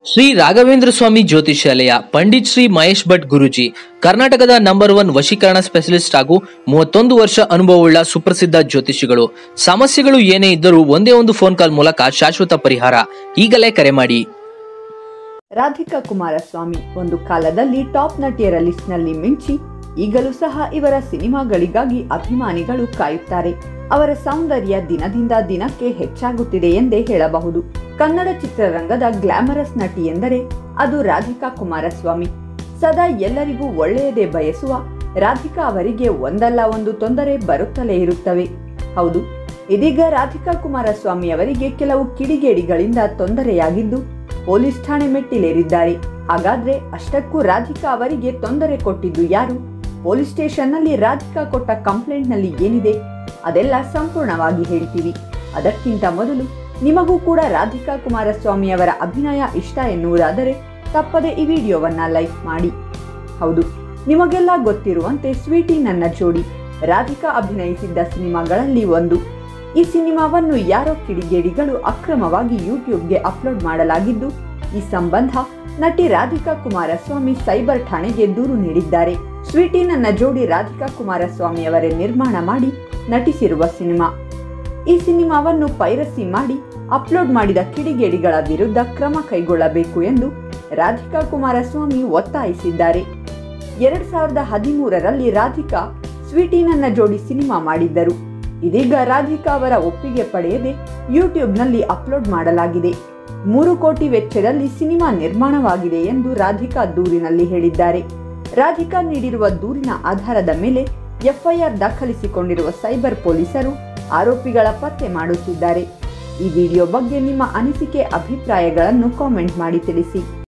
ಶ್ರೀ ರಾಘವೇಂದ್ರ ಸ್ವಾಮಿ ಜ್ಯೋತಿಷಾಲಯ ಪಂಡಿತ್ ಶ್ರೀ ಮಹೇಶ್ ಭಟ್ ಗುರುಜಿ ಕರ್ನಾಟಕದ number one ವಶೀಕರಣ specialist ಹಾಗೂ ಮೂವತ್ತೊಂದು ವರ್ಷ ಅನುಭವವುಳ್ಳ ಸುಪ್ರಸಿದ್ಧ ಜ್ಯೋತಿಷಿಗಳು ಸಮಸ್ಯೆಗಳು ಏನೇ ಇದ್ದರೂ ಒಂದೇ ಒಂದು ಫೋನ್ ಕಾಲ್ ಮೂಲಕ ಶಾಶ್ವತ ಪರಿಹಾರ ಈಗಲೇ ಕರೆ ಮಾಡಿ ರಾಧಿಕಾ ಕುಮಾರಸ್ವಾಮಿ ಒಂದು ಕಾಲದಲ್ಲಿ ಟಾಪ್ ನಟಿಯರ ಲಿಸ್ಟ್ನಲ್ಲಿ ಮಿಂಚಿ ಈಗಲೂ ಸಹ ಇವರ ಸಿನಿಮಾಗಳಿಗಾಗಿ ಅಭಿಮಾನಿಗಳು ಕಾಯುತ್ತಾರೆ ಅವರ ಸೌಂದರ್ಯ ದಿನದಿಂದ ದಿನಕ್ಕೆ ಹೆಚ್ಚಾಗುತ್ತಿದೆ ಎಂದೇ ಹೇಳಬಹುದು ಕನ್ನಡ ಚಿತ್ರರಂಗದ ಗ್ಲಾಮರಸ್ ನಟಿ ಎಂದರೆ ಅದು ರಾಧಿಕಾ ಕುಮಾರಸ್ವಾಮಿ ಸದಾ ಎಲ್ಲರಿಗೂ ಒಳ್ಳೆಯದೇ ಬಯಸುವ ರಾಧಿಕಾ ಅವರಿಗೆ ಒಂದಲ್ಲ ಒಂದು ತೊಂದರೆ ಬರುತ್ತಲೇ ಇರುತ್ತವೆ ಹೌದು ಇದೀಗ ರಾಧಿಕಾ ಕುಮಾರಸ್ವಾಮಿ ಅವರಿಗೆ ಕೆಲವು ಕಿಡಿಗೇಡಿಗಳಿಂದ ತೊಂದರೆಯಾಗಿದ್ದು ಪೊಲೀಸ್ ಠಾಣೆ ಮೆಟ್ಟಿಲೇರಿದ್ದಾರೆ ಹಾಗಾದ್ರೆ ಅಷ್ಟಕ್ಕೂ ರಾಧಿಕಾ ಅವರಿಗೆ ತೊಂದರೆ ಕೊಟ್ಟಿದ್ದು ಯಾರು ಪೊಲೀಸ್ ಸ್ಟೇಷನ್ನಲ್ಲಿ ರಾಧಿಕಾ ಕೊಟ್ಟ ಕಂಪ್ಲೇಂಟ್ನಲ್ಲಿ ಏನಿದೆ ಅದೆಲ್ಲ ಸಂಪೂರ್ಣವಾಗಿ ಹೇಳ್ತೀವಿ ಅದಕ್ಕಿಂತ ಮೊದಲು ನಿಮಗೂ ಕೂಡ ರಾಧಿಕಾ ಕುಮಾರಸ್ವಾಮಿ ಅವರ ಅಭಿನಯ ಇಷ್ಟ ಎನ್ನುವುದಾದರೆ ತಪ್ಪದೆ ಈ ವಿಡಿಯೋವನ್ನ ಲೈಕ್ ಮಾಡಿ ಹೌದು ನಿಮಗೆಲ್ಲ ಗೊತ್ತಿರುವಂತೆ ಸ್ವೀಟಿ ನನ್ನ ಜೋಡಿ ರಾಧಿಕಾ ಅಭಿನಯಿಸಿದ್ದ ಸಿನಿಮಾಗಳಲ್ಲಿ ಒಂದು ಈ ಸಿನಿಮಾವನ್ನು ಯಾರೋ ಕಿಡಿಗೇಡಿಗಳು ಅಕ್ರಮವಾಗಿ ಯೂಟ್ಯೂಬ್ಗೆ ಅಪ್ಲೋಡ್ ಮಾಡಲಾಗಿದ್ದು ಈ ಸಂಬಂಧ ನಟಿ ರಾಧಿಕಾ ಕುಮಾರಸ್ವಾಮಿ ಸೈಬರ್ ಠಾಣೆಗೆ ದೂರು ನೀಡಿದ್ದಾರೆ ಸ್ವೀಟಿ ನನ್ನ ಜೋಡಿ ರಾಧಿಕಾ ಕುಮಾರಸ್ವಾಮಿ ಅವರೇ ನಿರ್ಮಾಣ ಮಾಡಿ ನಟಿಸಿರುವ ಸಿನಿಮಾ ಈ ಸಿನಿಮಾವನ್ನು ಪೈರಸಿ ಮಾಡಿ ಅಪ್ಲೋಡ್ ಮಾಡಿದ ಕಿಡಿಗೇಡಿಗಳ ವಿರುದ್ಧ ಕ್ರಮ ಕೈಗೊಳ್ಳಬೇಕು ಎಂದು ರಾಧಿಕಾ ಕುಮಾರಸ್ವಾಮಿ ಒತ್ತಾಯಿಸಿದ್ದಾರೆ ಎರಡ್ ಸಾವಿರದ ಹದಿಮೂರರಲ್ಲಿ ರಾಧಿಕಾ ಸ್ವೀಟಿ ನನ್ನ ಜೋಡಿ ಸಿನಿಮಾ ಮಾಡಿದ್ದರು ಇದೀಗ ರಾಧಿಕಾ ಅವರ ಒಪ್ಪಿಗೆ ಪಡೆಯದೆ ಯೂಟ್ಯೂಬ್ನಲ್ಲಿ ಅಪ್ಲೋಡ್ ಮಾಡಲಾಗಿದೆ ಮೂರು ಕೋಟಿ ವೆಚ್ಚದಲ್ಲಿ ಸಿನಿಮಾ ನಿರ್ಮಾಣವಾಗಿದೆ ಎಂದು ರಾಧಿಕಾ ದೂರಿನಲ್ಲಿ ಹೇಳಿದ್ದಾರೆ ರಾಧಿಕಾ ನೀಡಿರುವ ದೂರಿನ ಆಧಾರದ ಮೇಲೆ ಎಫ್ಐಆರ್ ದಾಖಲಿಸಿಕೊಂಡಿರುವ ಸೈಬರ್ ಪೊಲೀಸರು ಆರೋಪಿಗಳ ಪತ್ತೆ ಮಾಡುತ್ತಿದ್ದಾರೆ ಈ ವಿಡಿಯೋ ಬಗ್ಗೆ ನಿಮ್ಮ ಅನಿಸಿಕೆ ಅಭಿಪ್ರಾಯಗಳನ್ನು ಕಾಮೆಂಟ್ ಮಾಡಿ ತಿಳಿಸಿ